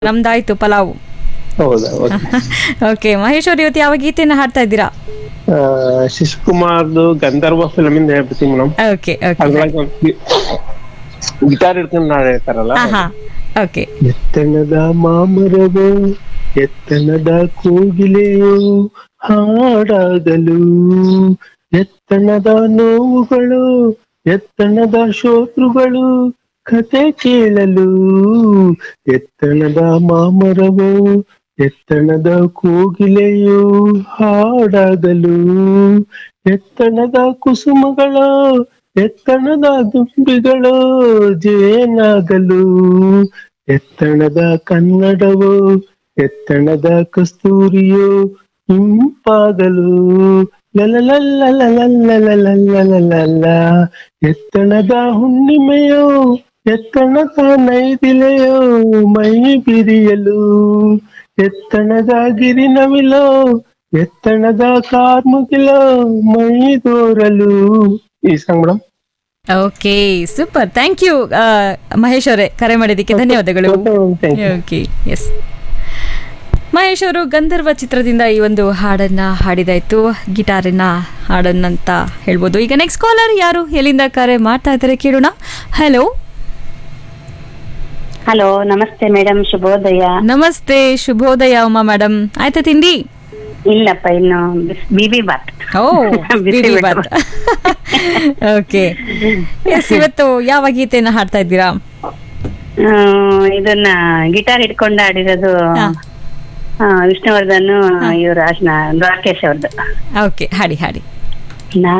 ನಮ್ದಾಯ್ತು ಪಲಾವು ಹೌದಾ okay okay Mahesh ಅವ್ರು ಇವತ್ತು ಯಾವ ಗೀತೆಯನ್ನು ಹಾಡ್ತಾ ಇದ್ದೀರಾ ಶಿಶುಕುಮಾರ್ದು ಗಂಧರ್ವ ಫಿಲ್ಮ್ ಇಂದ ಹೇಳ್ಬಿಡ್ತೀನಿ ಮೇಡಮ್ ಓಕೆ ಓಕೆ ಅದ್ರೊಳಗೆ ಗಿಟಾರ್ ಹಿಡ್ಕೊಂಡು ನಾಡ್ ಹೇಳ್ತಾರಲ್ಲ ಹಾ ಹಾ ಓಕೆ ಎತ್ತನದ ಮಾಮರವು ಎತ್ತನದ ಕೋಗಿಲೆಯು ಹಾಡಾಗಲು ಎತ್ತನದ ನೋವುಗಳು ಎತ್ತನದ ಶೋತ್ರುಗಳು ಕತೆ ಕೇಳಲು ಎತ್ತನದ ಮಾಮರವು ಎತ್ತನದ ಕೋಗಿಲೆಯು ಹಾಡಾಗಲು ಎತ್ತನದ ಕುಸುಮಗಳು ಎತ್ತಣದ ದುಂಬಿಗಳು ಜೇನಾಗಲು ಎತ್ತಣದ ಕನ್ನಡವು ಎತ್ತಣದ ಕಸ್ತೂರಿಯು ಇಂಪಾಗಲು ಲಲಲಲ್ಲಲಲಲಲಲಲಲಲ ಎತ್ತಣದ ಹುಣ್ಣಿಮೆಯು ಎತ್ತಣದ ನೈದಿಲೆಯೋ ಮೈ ಬಿರಿಯಲು ಎತ್ತಣದ ಗಿರಿನವಿಲೋ ಎತ್ತಣದ ಕಾರ್ಮುಗಿಲೋ ಮೈ ತೋರಲು ಈ song madam okay super thank you Mahesh ಅವರೇ ಕರೆ ಮಾಡಿದ್ದಕ್ಕೆ ಧನ್ಯವಾದಗಳು Thank you. Okay yes Mahesh ಅವರು ಗಂಧರ್ವ ಚಿತ್ರದಿಂದ ಈ ಒಂದು ಹಾಡನ್ನ ಹಾಡಿದಾಯ್ತು ಗಿಟಾರಿನ ಹಾಡನ್ನಂತ ಹೇಳ್ಬೋದು ಈಗ ನೆಕ್ಸ್ಟ್ ಕಾಲರ್ ಯಾರು ಎಲ್ಲಿಂದ ಕರೆ ಮಾಡ್ತಾ ಇದ್ದಾರೆ ಕೇಳೋಣ ಹಲೋ ಹಲೋ ನಮಸ್ತೆ ಮೇಡಮ್ ಶುಭೋದಯ ನಮಸ್ತೆ ಶುಭೋದಯ ಉಮಾ ಮೇಡಮ್ ಆಯ್ತಾ ತಿಂಡಿ ಇಲ್ಲಪ್ಪ ಇನ್ನು ಬಿಸ್- ಬಿಬಿ ಬಾತ್ ಓ ಬಿಸಿ ಬಿಡಿ ಬಿಟ್ಟು. ಬಾತ್ ಓಕೆ ಎಸ್ ಇವತ್ತು ಯಾವ ಗೀತೆನ ಹಾಡ್ತಾ ಇದ್ದೀರಾ ಆ, ಇದನ್ನ ಗಿಟಾರ್ ಹಿಡ್ಕೊಂಡು ಆಡಿರೋದು ಹಾ. ಆ, ವಿಷ್ಣುವರ್ಧನ್ ಇವ್ರ ರಾಕೇಶ್ ಅವ್ರದ್ದು ಓಕೆ ಹಾಡಿ ಹಾಡಿ ನಾ